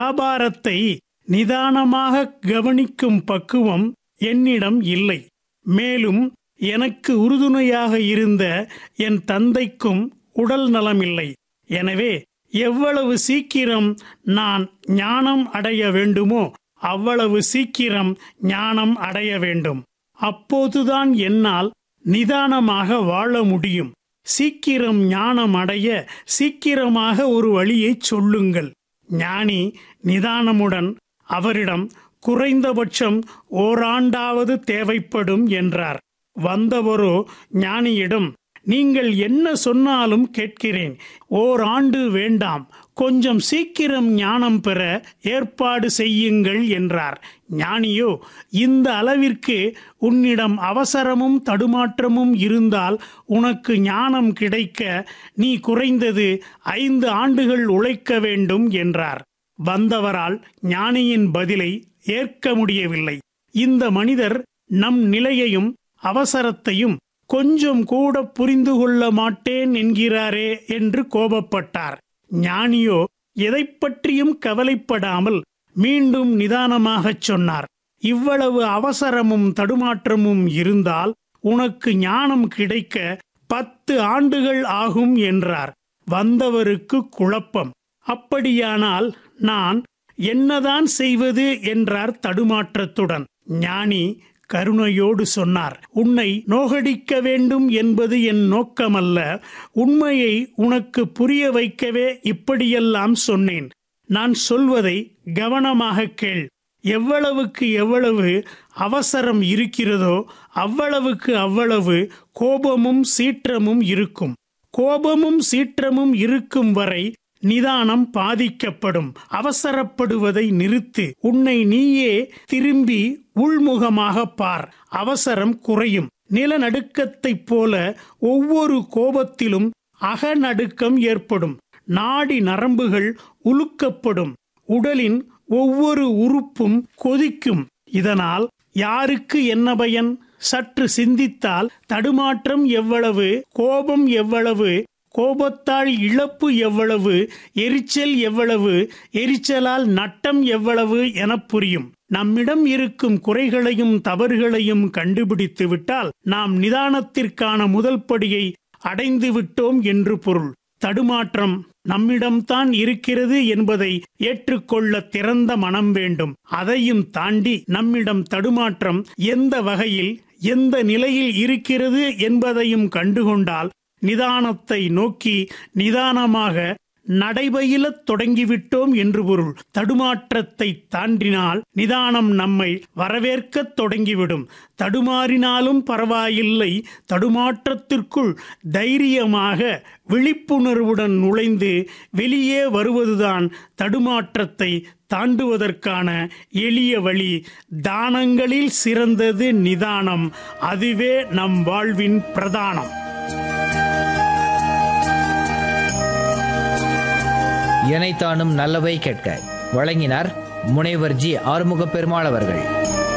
வியாபாரத்தை நிதானமாக கவனிக்கும் பக்குவம் என்னிடம் இல்லை மேலும் எனக்கு உறுதுணையாக இருந்த என் தந்தைக்கும் உடல் நலமில்லை எனவே எவ்வளவு சீக்கிரம் நான் ஞானம் அடைய வேண்டுமோ அவ்வளவு சீக்கிரம் ஞானம் அடைய வேண்டும் அப்போதுதான் என்னால் நிதானமாக வாழ முடியும் சீக்கிரம் ஞானம் அடைய சீக்கிரமாக ஒரு வழியைச் சொல்லுங்கள் ஞானி நிதானமுடன் அவரிடம் குறைந்தபட்சம் ஓராண்டாவது தேவைப்படும் என்றார் வந்தவரோ ஞானியிடம் நீங்கள் என்ன சொன்னாலும் கேட்கிறேன் ஓராண்டு வேண்டாம் கொஞ்சம் சீக்கிரம் ஞானம் பெற ஏற்பாடு செய்யுங்கள் என்றார் ஞானியோ இந்த அளவிற்கு உன்னிடம் அவசரமும் தடுமாற்றமும் இருந்தால் உனக்கு ஞானம் கிடைக்க நீ குறைந்தது ஐந்து ஆண்டுகள் உழைக்க வேண்டும் என்றார் வந்தவரால் ஞானியின் பதிலை ஏற்க முடியவில்லை இந்த மனிதர் நம் நிலையையும் அவசரத்தையும் கொஞ்சம் கூட புரிந்து கொள்ள மாட்டேன் என்கிறாரே என்று கோபப்பட்டார் ஞானியோ எதை பற்றியும் கவலைப்படாமல் மீண்டும் நிதானமாகச் சொன்னார் இவ்வளவு அவசரமும் தடுமாற்றமும் இருந்தால் உனக்கு ஞானம் கிடைக்க பத்து ஆண்டுகள் ஆகும் என்றார் வந்தவருக்கு குழப்பம் அப்படியானால் நான் என்னதான் செய்வது என்றார் தடுமாற்றத்துடன் ஞானி கருணையோடு சொன்னார் உன்னை நோகடிக்க வேண்டும் என்பது என் நோக்கமல்ல உண்மையை உனக்கு புரிய வைக்கவே இப்படியெல்லாம் சொன்னேன் நான் சொல்வதை கவனமாக கேள் எவ்வளவுக்கு எவ்வளவு அவசரம் இருக்கிறதோ அவ்வளவுக்கு அவ்வளவு கோபமும் சீற்றமும் இருக்கும் கோபமும் சீற்றமும் இருக்கும் வரை நிதானம் பாதிக்கப்படும் அவசரப்படுவதை நிறுத்து உன்னை நீயே திரும்பி உள்முகமாக பார் அவசரம் குறையும் நிலநடுக்கத்தைப் போல ஒவ்வொரு கோபத்திலும் அகநடுக்கம் ஏற்படும் நாடி நரம்புகள் உலுக்கப்படும் உடலின் ஒவ்வொரு உறுப்பும் கொதிக்கும் இதனால் யாருக்கு என்ன பயன் சற்று சிந்தித்தால் தடுமாற்றம் எவ்வளவு கோபம் எவ்வளவு கோபத்தால் இழப்பு எவ்வளவு எரிச்சல் எவ்வளவு எரிச்சலால் நட்டம் எவ்வளவு என புரியும் நம்மிடம் இருக்கும் குறைகளையும் தவறுகளையும் கண்டுபிடித்து விட்டால் நாம் நிதானத்திற்கான முதல் படியை அடைந்து விட்டோம் என்று பொருள் தடுமாற்றம் நம்மிடம்தான் இருக்கிறது என்பதை ஏற்றுக்கொள்ள திறந்த மனம் வேண்டும் அதையும் தாண்டி நம்மிடம் தடுமாற்றம் எந்த வகையில் எந்த நிலையில் இருக்கிறது என்பதையும் கண்டுகொண்டால் நிதானத்தை நோக்கி நிதானமாக நடைபயிலத் தொடங்கிவிட்டோம் என்று பொருள் தடுமாற்றத்தை தாண்டினால் நிதானம் நம்மை வரவேற்கத் தொடங்கிவிடும் தடுமாறினாலும் பரவாயில்லை தடுமாற்றத்திற்குள் தைரியமாக விழிப்புணர்வுடன் நுழைந்து வெளியே வருவதுதான் தடுமாற்றத்தை தாண்டுவதற்கான எளிய வழி தானங்களில் சிறந்தது நிதானம் அதுவே நம் வாழ்வின் பிரதானம் இணைத்தானும் நல்லவை கேட்க வழங்கினார் முனைவர் ஜி ஆறுமுக பெருமாள் அவர்கள்